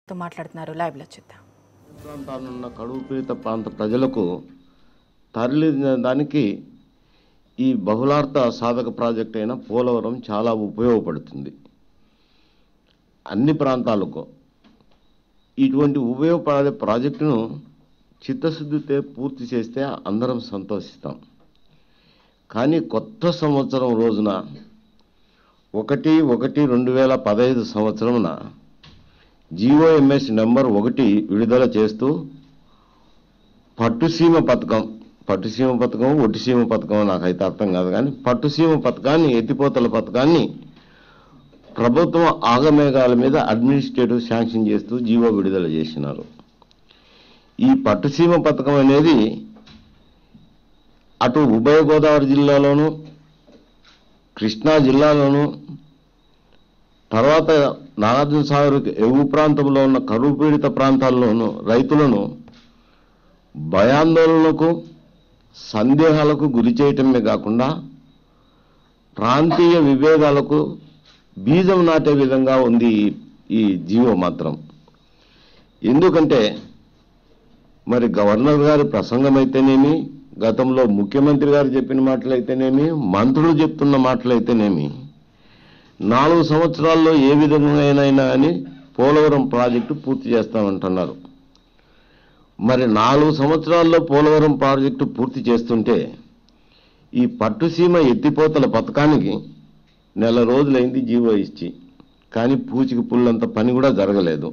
తో మాట్లాడుతున్నారు లైవ్ లో చూద్దాం ప్రాంతాలున్న కడువు పీడిత ప్రాంత ప్రజలకు తరలి దానికి ఈ బహుళార్థ సాధక ప్రాజెక్ట్ అయిన పోలవరం చాలా ఉపయోగపడుతుంది అన్ని ప్రాంతాలకు ఇటువంటి ఉపయోగపడే ప్రాజెక్టును చిత్తశుద్ధితో పూర్తి చేస్తే అందరం సంతోషిస్తాం కానీ కొత్త సంవత్సరం రోజున ఒకటి ఒకటి రెండు వేల పదహైదు సంవత్సరమున జీఓఎంఎస్ నెంబర్ ఒకటి విడుదల చేస్తూ పట్టుసీమ పథకం పట్టుసీమ పథకం ఒట్టిసీమ పథకం నాకైతే అర్థం కాదు కానీ పట్టుసీమ పథకాన్ని ఎత్తిపోతల పథకాన్ని ప్రభుత్వం ఆగమేఘాల మీద అడ్మినిస్ట్రేటివ్ శాంక్షన్ చేస్తూ జీవో విడుదల చేసినారు ఈ పట్టుసీమ పథకం అనేది అటు ఉభయ గోదావరి జిల్లాలోను కృష్ణా జిల్లాలోను తర్వాత నాగార్జున సాగర్ ఎగువ ప్రాంతంలో ఉన్న కరువు పీడిత ప్రాంతాల్లోనూ రైతులను భయాందోళనకు సందేహాలకు గురి చేయటమే కాకుండా ప్రాంతీయ విభేదాలకు బీజం నాటే విధంగా ఉంది ఈ- ఈ జీవో మాత్రం ఎందుకంటే మరి గవర్నర్ గారి ప్రసంగం అయితేనేమి గతంలో ముఖ్యమంత్రి గారు చెప్పిన మాటలైతేనేమి మంత్రులు చెప్తున్న మాటలైతేనేమి నాలుగు సంవత్సరాల్లో ఏ విధంగానైనా అని పోలవరం ప్రాజెక్టు పూర్తి చేస్తామంటున్నారు మరి నాలుగు సంవత్సరాల్లో పోలవరం ప్రాజెక్టు పూర్తి చేస్తుంటే ఈ పట్టుసీమ ఎత్తిపోతల పథకానికి నెల రోజులైంది జీవో ఇచ్చి కానీ పూచికి పుల్లంత పని కూడా జరగలేదు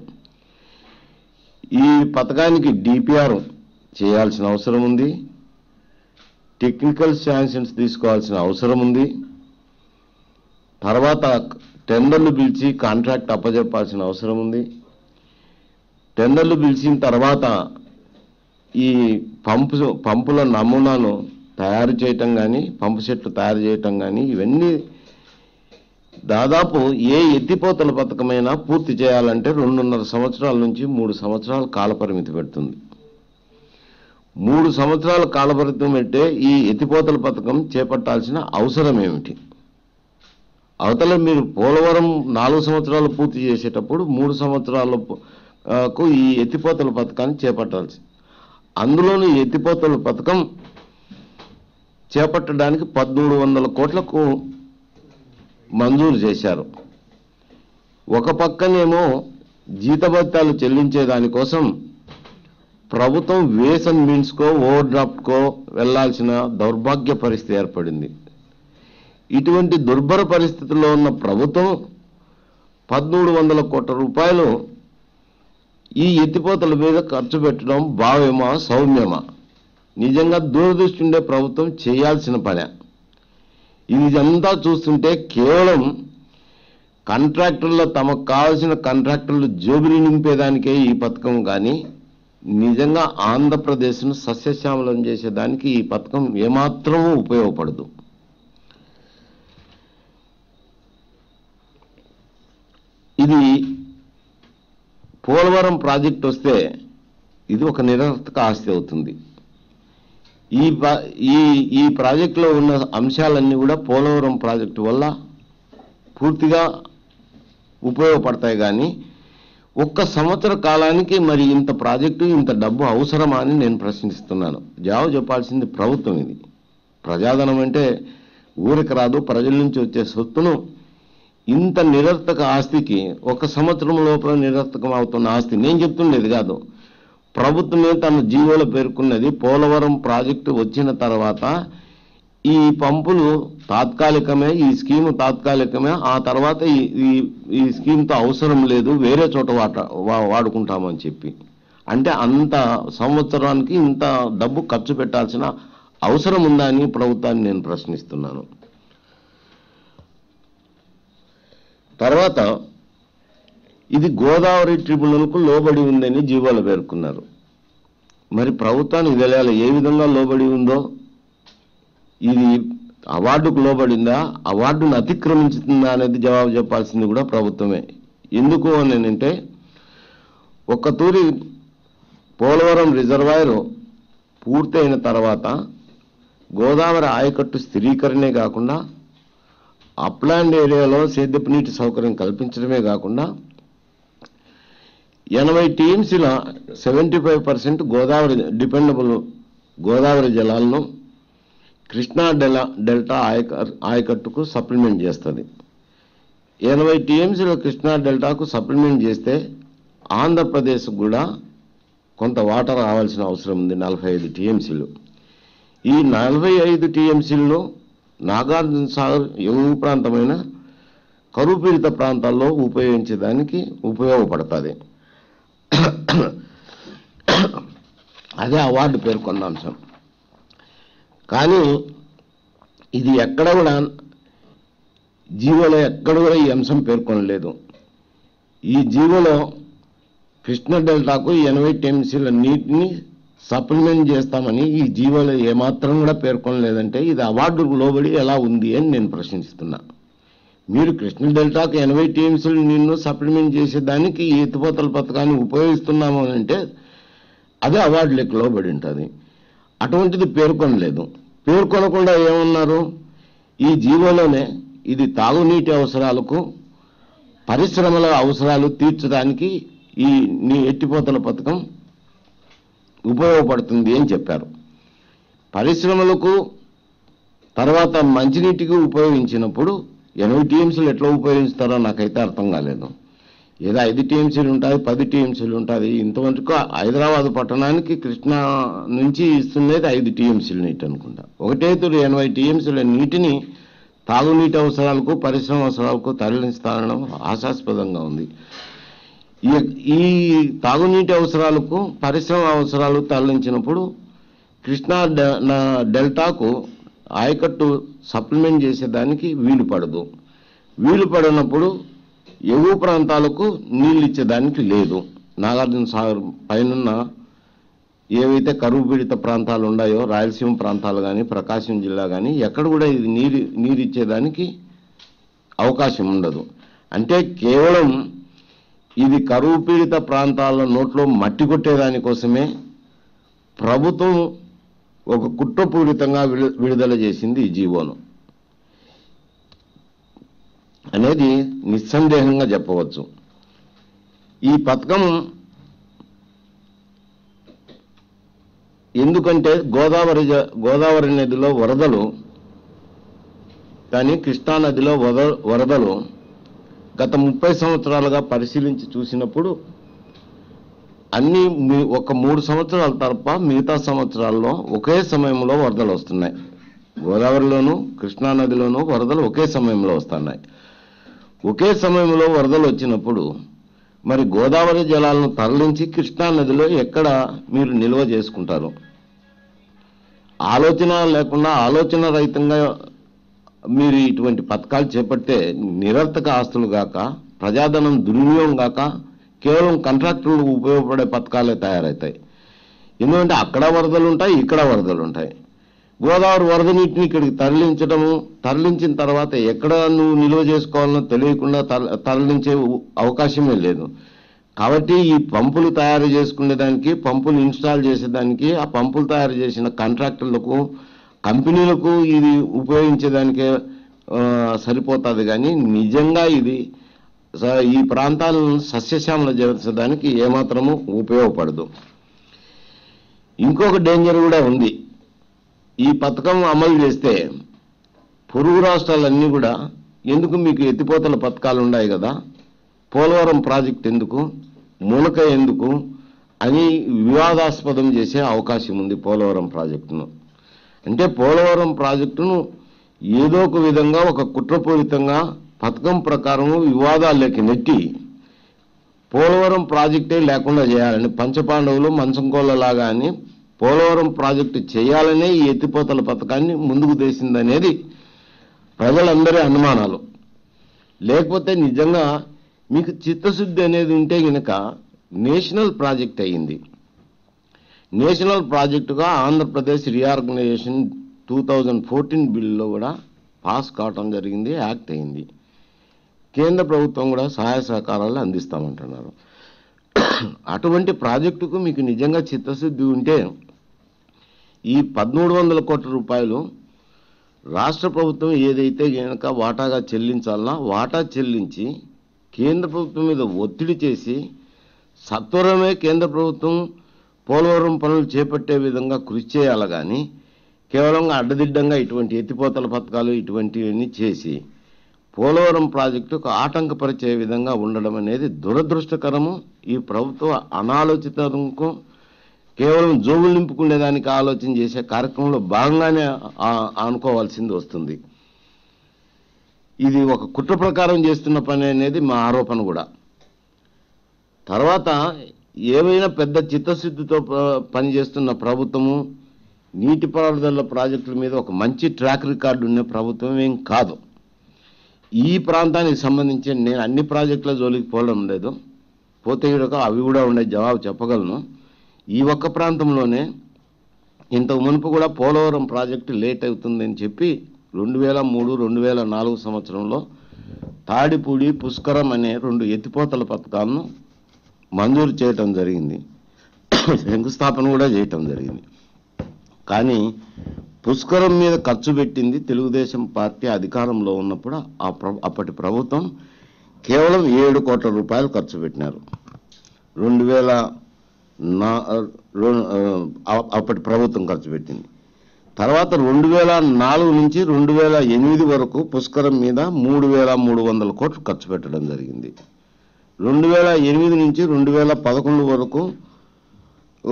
ఈ పథకానికి డిపిఆర్ చేయాల్సిన అవసరం ఉంది టెక్నికల్ శాంక్షన్స్ తీసుకోవాల్సిన అవసరం ఉంది తర్వాత టెండర్లు పిలిచి కాంట్రాక్ట్ అప్పజెప్పాల్సిన అవసరం ఉంది టెండర్లు పిలిచిన తర్వాత ఈ పంపు పంపుల నమూనాను తయారు చేయటం కానీ పంపు సెట్లు తయారు చేయటం కానీ ఇవన్నీ దాదాపు ఏ ఎత్తిపోతల పథకమైనా పూర్తి చేయాలంటే రెండున్నర సంవత్సరాల నుంచి మూడు సంవత్సరాల కాలపరిమితి పెడుతుంది మూడు సంవత్సరాల కాలపరిమితి పెట్టే ఈ ఎత్తిపోతల పథకం చేపట్టాల్సిన అవసరం ఏమిటి అవతల మీరు పోలవరం నాలుగు సంవత్సరాలు పూర్తి చేసేటప్పుడు మూడు సంవత్సరాలకు ఈ ఎత్తిపోతల పథకాన్ని చేపట్టాల్సి అందులోని ఈ ఎత్తిపోతల పథకం చేపట్టడానికి పద్మూడు వందల కోట్లకు మంజూరు చేశారు ఒక పక్కనేమో జీతభత్యాలు చెల్లించే దానికోసం ప్రభుత్వం వేస్ అండ్ మీన్స్కో ఓవర్ డ్రాఫ్ట్కో వెళ్లాల్సిన దౌర్భాగ్య పరిస్థితి ఏర్పడింది ఇటువంటి దుర్భర పరిస్థితుల్లో ఉన్న ప్రభుత్వం పదమూడు వందల కోట్ల రూపాయలు ఈ ఎత్తిపోతల మీద ఖర్చు పెట్టడం భావ్యమా సౌమ్యమా నిజంగా దూరదృష్టి ఉండే ప్రభుత్వం చేయాల్సిన పనే ఇదంతా చూస్తుంటే కేవలం కాంట్రాక్టర్ల తమకు కావాల్సిన కాంట్రాక్టర్లు జోబిని నింపేదానికే ఈ పథకం కానీ నిజంగా ఆంధ్రప్రదేశ్ను సస్యశ్యామలం చేసేదానికి ఈ పథకం ఏమాత్రమూ ఉపయోగపడదు ఇది పోలవరం ప్రాజెక్ట్ వస్తే ఇది ఒక నిరర్థక ఆస్తి అవుతుంది ఈ ప- ఈ ఈ ప్రాజెక్టులో ఉన్న అంశాలన్నీ కూడా పోలవరం ప్రాజెక్టు వల్ల పూర్తిగా ఉపయోగపడతాయి కానీ ఒక్క సంవత్సర కాలానికి మరి ఇంత ప్రాజెక్టు ఇంత డబ్బు అవసరమా అని నేను ప్రశ్నిస్తున్నాను జవాబు చెప్పాల్సింది ప్రభుత్వం ఇది ప్రజాధనం అంటే ఊరికి రాదు ప్రజల నుంచి వచ్చే సొత్తును ఇంత నిరర్థక ఆస్తికి ఒక సంవత్సరం లోపల నిరర్థకం అవుతున్న ఆస్తి నేను చెప్తుండేది కాదు ప్రభుత్వమే తన జీవోలో పేర్కొన్నది పోలవరం ప్రాజెక్టు వచ్చిన తర్వాత ఈ పంపులు తాత్కాలికమే ఈ స్కీమ్ తాత్కాలికమే ఆ తర్వాత ఈ ఈ- ఈ స్కీమ్తో అవసరం లేదు వేరే చోట వాట వా- వాడుకుంటామని చెప్పి అంటే అంత సంవత్సరానికి ఇంత డబ్బు ఖర్చు పెట్టాల్సిన అవసరం ఉందా అని ప్రభుత్వాన్ని నేను ప్రశ్నిస్తున్నాను తర్వాత ఇది గోదావరి ట్రిబ్యునల్కు లోబడి ఉందని జీవోలు పేర్కొన్నారు మరి ప్రభుత్వానికి తెలియాలి ఏ విధంగా లోబడి ఉందో ఇది అవార్డుకు లోబడిందా అవార్డును అతిక్రమించుతుందా అనేది జవాబు చెప్పాల్సింది కూడా ప్రభుత్వమే ఎందుకు అని అంటే ఒక్క తూరి పోలవరం రిజర్వాయర్ పూర్తయిన తర్వాత గోదావరి ఆయకట్టు స్థిరీకరణే కాకుండా అప్లాండ్ ఏరియాలో సేద్యపు నీటి సౌకర్యం కల్పించడమే కాకుండా ఎనభై టీఎంసీల seventy five percent Godavari dependable Godavari జలాలను కృష్ణా డెలా డెల్టా ఆయక ఆయకట్టుకు సప్లిమెంట్ చేస్తుంది ఎనభై టీఎంసీల కృష్ణా డెల్టాకు సప్లిమెంట్ చేస్తే ఆంధ్రప్రదేశ్ కూడా కొంత వాటర్ రావాల్సిన అవసరం ఉంది నలభై ఐదు టీఎంసీలు ఈ నలభై ఐదు టీఎంసీలను నాగార్జున సాగర్ ఎగువ ప్రాంతమైన కరువు పీడిత ప్రాంతాల్లో ఉపయోగించడానికి ఉపయోగపడుతుంది అదే అవార్డు పేర్కొన్న అంశం కానీ ఇది ఎక్కడ కూడా జీవోలో ఎక్కడ కూడా ఈ అంశం పేర్కొనలేదు ఈ జీవోలో కృష్ణ డెల్టాకు ఎనభై టీఎంసీల నీటిని సప్లిమెంట్ చేస్తామని ఈ జీవోలో ఏమాత్రం కూడా పేర్కొనలేదంటే ఇది అవార్డుకు లోబడి ఎలా ఉంది అని నేను ప్రశ్నిస్తున్నా మీరు కృష్ణ డెల్టాకు ఎనభై టీఎంసీలు నిన్ను సప్లిమెంట్ చేసేదానికి ఈ ఎత్తిపోతల పథకాన్ని ఉపయోగిస్తున్నాము అని అంటే అదే అవార్డు లెక్క లోబడి ఉంటుంది అటువంటిది పేర్కొనలేదు పేర్కొనకుండా ఏమన్నారు ఈ జీవోలోనే ఇది తాగునీటి అవసరాలకు పరిశ్రమల అవసరాలు తీర్చడానికి ఈ నీ ఎట్టిపోతల పథకం ఉపయోగపడుతుంది అని చెప్పారు పరిశ్రమలకు తర్వాత మంచినీటికి ఉపయోగించినప్పుడు ఎనభై టీఎంసీలు ఎట్లా ఉపయోగిస్తారో నాకైతే అర్థం కాలేదు ఏదో ఐదు టీఎంసీలు ఉంటుంది పది టీఎంసీలు ఉంటుంది ఇంతవరకు హైదరాబాద్ పట్టణానికి కృష్ణా నుంచి ఇస్తున్నది ఐదు టీఎంసీలు నీటి అనుకుంటా ఒకటేతుడు ఎనభై టీఎంసీల నీటిని తాగునీటి అవసరాలకు పరిశ్రమ అవసరాలకు తరలిస్తానడం ఆశాస్పదంగా ఉంది ఈ ఈ తాగునీటి అవసరాలకు పరిశ్రమ అవసరాలు తరలించినప్పుడు కృష్ణా డె- నా- డెల్టాకు ఆయకట్టు సప్లిమెంట్ చేసేదానికి వీలు పడదు వీలు పడినప్పుడు ఎగువ ప్రాంతాలకు నీళ్ళు ఇచ్చేదానికి లేదు నాగార్జున సాగర్ పైనున్న ఏవైతే కరువు పీడిత ప్రాంతాలు ఉన్నాయో రాయలసీమ ప్రాంతాలు కానీ ప్రకాశం జిల్లా కానీ ఎక్కడ కూడా ఇది నీరు నీరు ఇచ్చేదానికి అవకాశం ఉండదు అంటే కేవలం ఇది కరువు పీడిత ప్రాంతాల నోట్లో మట్టి కొట్టేదానికోసమే ప్రభుత్వం ఒక కుట్రపూరితంగా విడు- విడుదల చేసింది ఈ జీవోను అనేది నిస్సందేహంగా చెప్పవచ్చు ఈ పథకం ఎందుకంటే గోదావరి జ- గోదావరి నదిలో వరదలు కానీ కృష్ణా నదిలో వద వరదలు గత ముప్పై సంవత్సరాలుగా పరిశీలించి చూసినప్పుడు అన్ని మీ- ఒక మూడు సంవత్సరాల తప్ప మిగతా సంవత్సరాల్లో ఒకే సమయంలో వరదలు వస్తున్నాయి గోదావరిలోను కృష్ణా నదిలోను వరదలు ఒకే సమయంలో వస్తున్నాయి ఒకే సమయంలో వరదలు వచ్చినప్పుడు మరి గోదావరి జలాలను తరలించి కృష్ణా నదిలో ఎక్కడ మీరు నిల్వ చేసుకుంటారు ఆలోచన లేకుండా ఆలోచన రహితంగా మీరు ఇటువంటి పథకాలు చేపడితే నిరర్థక ఆస్తులు గాక ప్రజాధనం దుర్వినియోగం గాక కేవలం కాంట్రాక్టర్లకు ఉపయోగపడే పథకాలే తయారవుతాయి ఎందుకంటే అక్కడ వరదలు ఉంటాయి ఇక్కడ వరదలు ఉంటాయి గోదావరి వరద నీటిని ఇక్కడికి తరలించడము తరలించిన తర్వాత ఎక్కడ నువ్వు నిల్వ చేసుకోవాలనో తెలియకుండా తర- తరలించే ఉ- అవకాశమే లేదు కాబట్టి ఈ పంపులు తయారు చేసుకునేదానికి పంపులు ఇన్స్టాల్ చేసేదానికి ఆ పంపులు తయారు చేసిన కాంట్రాక్టర్లకు కంపెనీలకు ఇది ఉపయోగించేదానికే ఆ, సరిపోతుంది కానీ నిజంగా ఇది స- ఈ ప్రాంతాలను సస్యశ్యామల చేర్చడానికి ఏమాత్రము ఉపయోగపడదు ఇంకొక డేంజర్ కూడా ఉంది ఈ పథకం అమలు చేస్తే పొరుగు రాష్ట్రాలన్నీ కూడా ఎందుకు మీకు ఎత్తిపోతల పథకాలు ఉన్నాయి కదా పోలవరం ప్రాజెక్ట్ ఎందుకు మునక ఎందుకు అని వివాదాస్పదం చేసే అవకాశం ఉంది పోలవరం ప్రాజెక్టును అంటే పోలవరం ప్రాజెక్టును ఏదో ఒక విధంగా ఒక కుట్రపూరితంగా పథకం ప్రకారం వివాదాల్లోకి నెట్టి పోలవరం ప్రాజెక్టే లేకుండా చేయాలని పంచపాండవులు మంచంకోళ్ళలాగా అని పోలవరం ప్రాజెక్టు చేయాలనే ఈ ఎత్తిపోతల పథకాన్ని ముందుకు తీసిందనేది ప్రజలందరి అనుమానాలు లేకపోతే నిజంగా మీకు చిత్తశుద్ధి అనేది ఉంటే గనక నేషనల్ ప్రాజెక్ట్ అయ్యింది నేషనల్ ప్రాజెక్టుగా Andhra Pradesh reorganisation two thousand fourteen బిల్లో కూడా పాస్ కావటం జరిగింది యాక్ట్ అయింది కేంద్ర ప్రభుత్వం కూడా సహాయ సహకారాలు అందిస్తామంటున్నారు అటువంటి ప్రాజెక్టుకు మీకు నిజంగా చిత్తశుద్ధి ఉంటే ఈ పదమూడు వందల కోట్ల రూపాయలు రాష్ట్ర ప్రభుత్వం ఏదైతే గనక వాటాగా చెల్లించాలన్నా వాటా చెల్లించి కేంద్ర ప్రభుత్వం మీద ఒత్తిడి చేసి సత్వరమే కేంద్ర ప్రభుత్వం పోలవరం పనులు చేపట్టే విధంగా కృషి చేయాలి కానీ కేవలం అడ్డదిడ్డంగా ఇటువంటి ఎత్తిపోతల పథకాలు ఇటువంటివన్నీ చేసి పోలవరం ప్రాజెక్టుకు ఆటంకపరిచే విధంగా ఉండడం అనేది దురదృష్టకరము ఈ ప్రభుత్వ అనాలోచితంకు కేవలం జోబులు నింపుకునేదానికి ఆలోచన చేసే కార్యక్రమంలో భాగంగానే ఆ- అనుకోవాల్సింది వస్తుంది ఇది ఒక కుట్ర ప్రకారం చేస్తున్న పని అనేది మా ఆరోపణ కూడా తర్వాత ఏమైనా పెద్ద చిత్తశుద్ధితో ప- పనిచేస్తున్న ప్రభుత్వము నీటిపారుదల ప్రాజెక్టుల మీద ఒక మంచి ట్రాక్ రికార్డు ఉన్న ప్రభుత్వం ఏం కాదు ఈ ప్రాంతానికి సంబంధించి నేను అన్ని ప్రాజెక్టుల జోలికి పోవడం లేదు పోతే ఈడొక అవి కూడా ఉండే జవాబు చెప్పగలను ఈ ఒక్క ప్రాంతంలోనే ఇంతకు మునుపు కూడా పోలవరం ప్రాజెక్టు లేట్ అవుతుందని చెప్పి రెండు వేల మూడు రెండు వేల నాలుగు సంవత్సరంలో తాడిపూడి పుష్కరం అనే రెండు ఎత్తిపోతల పథకాలను మంజూరు చేయటం జరిగింది శంకుస్థాపన కూడా చేయటం జరిగింది కానీ పుష్కరం మీద ఖర్చు పెట్టింది తెలుగుదేశం పార్టీ అధికారంలో ఉన్నప్పుడు ఆ ప్ర- అప్పటి ప్రభుత్వం కేవలం ఏడు కోట్ల రూపాయలు ఖర్చు పెట్టినారు రెండు వేల నా రెం- ఆ, అప్పటి ప్రభుత్వం ఖర్చు పెట్టింది తర్వాత రెండు వేల నాలుగు నుంచి రెండు వేల ఎనిమిది వరకు పుష్కరం మీద మూడు వేల మూడు వందల కోట్లు ఖర్చు పెట్టడం జరిగింది రెండు వేల ఎనిమిది నుంచి రెండు వేల పదకొండు వరకు ఆ,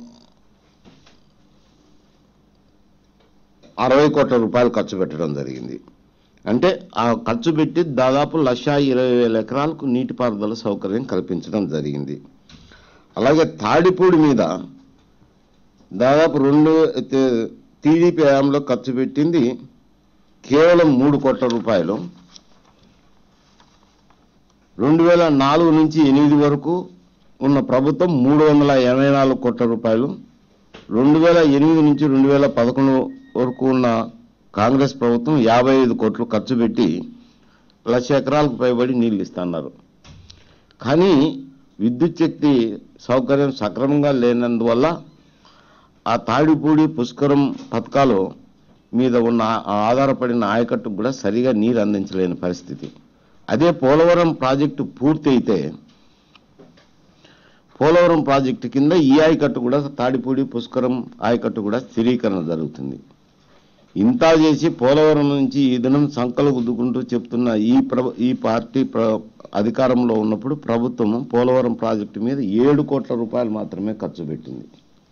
అరవై కోట్ల రూపాయలు ఖర్చు పెట్టడం జరిగింది అంటే ఆ ఖర్చు పెట్టి దాదాపు లక్ష ఇరవై వేల ఎకరాలకు నీటిపారుదల సౌకర్యం కల్పించడం జరిగింది అలాగే తాడిపూడి మీద దాదాపు రెండు తే- టీడీపీ హయాంలో ఖర్చు పెట్టింది కేవలం మూడు కోట్ల రూపాయలు రెండు వేల నాలుగు నుంచి ఎనిమిది వరకు ఉన్న ప్రభుత్వం మూడు వందల ఎనభై నాలుగు కోట్ల రూపాయలు రెండు వేల ఎనిమిది నుంచి రెండు వేల పదకొండు వరకు ఉన్న కాంగ్రెస్ ప్రభుత్వం యాభై ఐదు కోట్లు ఖర్చు పెట్టి లక్ష ఎకరాలకు పైబడి నీళ్లు ఇస్తున్నారు కానీ విద్యుత్ శక్తి సౌకర్యం సక్రమంగా లేనందువల్ల ఆ తాడిపూడి పుష్కరం పథకాలు మీద ఉన్న ఆ ఆధారపడిన ఆయకట్టుకు కూడా సరిగా నీరు అందించలేని పరిస్థితి అదే పోలవరం ప్రాజెక్టు పూర్తి అయితే పోలవరం ప్రాజెక్టు కింద ఈ ఆయకట్టు కూడా తాడిపూడి పుష్కరం ఆయకట్టు కూడా స్థిరీకరణ జరుగుతుంది ఇంత చేసి పోలవరం నుంచి ఈ దినం సంకలు గుద్దుకుంటూ చెప్తున్న ఈ ప్ర ఈ పార్టీ ప్ర అధికారంలో ఉన్నప్పుడు ప్రభుత్వం పోలవరం ప్రాజెక్టు మీద ఏడు కోట్ల రూపాయలు మాత్రమే ఖర్చు పెట్టింది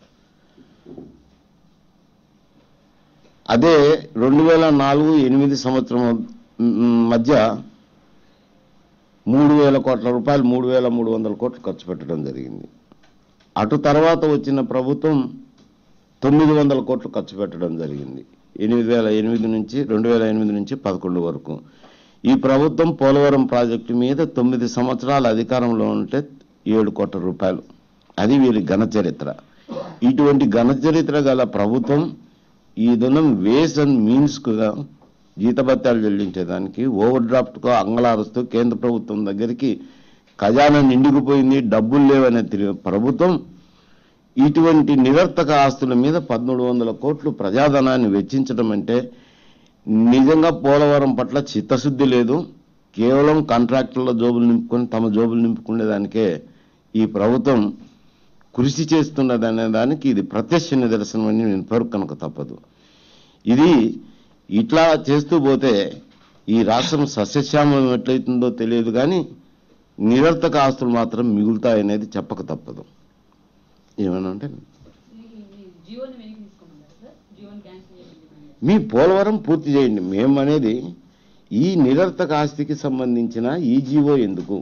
అదే రెండు వేల నాలుగు ఎనిమిది సంవత్సరం మ్, మధ్య మూడు వేల కోట్ల రూపాయలు మూడు వేల మూడు వందల కోట్లు ఖర్చు పెట్టడం జరిగింది అటు తర్వాత వచ్చిన ప్రభుత్వం తొమ్మిది వందల కోట్లు ఖర్చు పెట్టడం జరిగింది ఎనిమిది వేల ఎనిమిది నుంచి రెండు వేల ఎనిమిది నుంచి పదకొండు వరకు ఈ ప్రభుత్వం పోలవరం ప్రాజెక్టు మీద తొమ్మిది సంవత్సరాల అధికారంలో ఉంటే ఏడు కోట్ల రూపాయలు అది వీరి ఘన చరిత్ర ఇటువంటి ఘన చరిత్ర గల ప్రభుత్వం ఈ దినం వేస్ అండ్ మీన్స్గా జీతభత్యాలు చెల్లించేదానికి ఓవర్ డ్రాఫ్ట్కు అంగలారుస్తూ కేంద్ర ప్రభుత్వం దగ్గరికి ఖజానా నిండుకుపోయింది డబ్బులు లేవనే తిరిగి ప్రభుత్వం ఇటువంటి నిరర్థక ఆస్తుల మీద పదమూడు వందల కోట్లు ప్రజాధనాన్ని వెచ్చించడం అంటే నిజంగా పోలవరం పట్ల చిత్తశుద్ధి లేదు కేవలం కాంట్రాక్టర్ల జోబులు నింపుకొని తమ జోబులు నింపుకునేదానికే ఈ ప్రభుత్వం కృషి చేస్తున్నదనే దానికి ఇది ప్రత్యక్ష నిదర్శనం అని నేను పేర్కొనక తప్పదు ఇది ఇట్లా చేస్తూ పోతే ఈ రాష్ట్రం సస్యశ్యామం ఎట్లయితుందో తెలియదు కానీ నిరర్థక ఆస్తులు మాత్రం మిగులుతాయనేది చెప్పక తప్పదు ఏమన్నా అంటే జియోని వెనక్కి తీసుకోమన్నారు సార్ జియోని క్యాన్సిల్ చేయండి మీ పోలవరం పూర్తి చేయండి మేము అనేది ఈ నిరర్థక ఆస్తికి సంబంధించిన ఈ జీవో ఎందుకు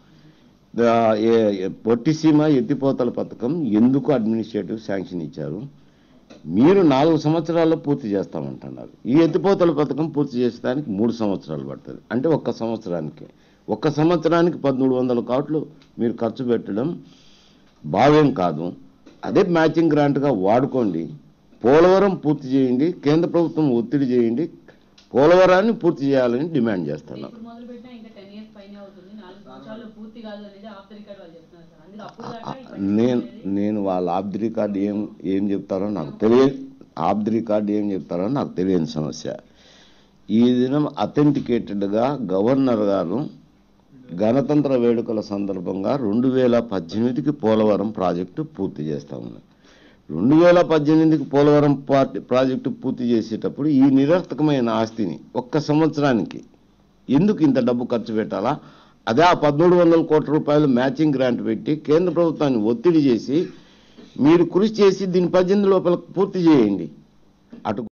దా- ఏ- ఏ- పొట్టిసీమ ఎత్తిపోతల పథకం ఎందుకు అడ్మినిస్ట్రేటివ్ శాంక్షన్ ఇచ్చారు మీరు నాలుగు సంవత్సరాల్లో పూర్తి చేస్తామంటున్నారు ఈ ఎత్తిపోతల పథకం పూర్తి చేసేదానికి మూడు సంవత్సరాలు పడుతుంది అంటే ఒక్క సంవత్సరానికి ఒక్క సంవత్సరానికి పదమూడు వందల కోట్లు మీరు ఖర్చు పెట్టడం భావ్యం కాదు అదే మ్యాచింగ్ గ్రాంట్గా వాడుకోండి పోలవరం పూర్తి చేయండి కేంద్ర ప్రభుత్వం ఒత్తిడి చేయండి పోలవరాన్ని పూర్తి చేయాలని డిమాండ్ చేస్తున్నాం ఇప్పుడు మొదలు పెట్టినా ఇంకా టెన్ ఇయర్స్ పైన అవుతుంది నాలుగు సంవత్సరాలు పూర్తి కాదు అనేది ఆఫ్ ద రికార్డ్ వాళ్ళు చెప్తున్నారు సార్ అందుకే అప్పుడు దాకా ఈ పని నేను అనేది నేను వాళ్ళ ఆఫ్ ది రికార్డ్ ఏం ఏం చెప్తారో నాకు తెలియదు ఆఫ్ ది రికార్డ్ ఏం చెప్తారో నాకు తెలియని సమస్య ఈ దినం అథెంటికేటెడ్గా గవర్నర్ గారు గణతంత్ర వేడుకల సందర్భంగా రెండు వేల పద్దెనిమిదికి పోలవరం ప్రాజెక్టు పూర్తి చేస్తా ఉన్నాం రెండు వేల పద్దెనిమిదికి పోలవరం పార్టీ ప్రాజెక్టు పూర్తి చేసేటప్పుడు ఈ నిరర్థకమైన ఆస్తిని ఒక్క సంవత్సరానికి ఎందుకు ఇంత డబ్బు ఖర్చు పెట్టాలా అదే ఆ పదమూడు వందల కోట్ల రూపాయలు మ్యాచింగ్ గ్రాంట్ పెట్టి కేంద్ర ప్రభుత్వాన్ని ఒత్తిడి చేసి మీరు కృషి చేసి దీన్ని పద్దెనిమిది లోపల పూర్తి చేయండి అటు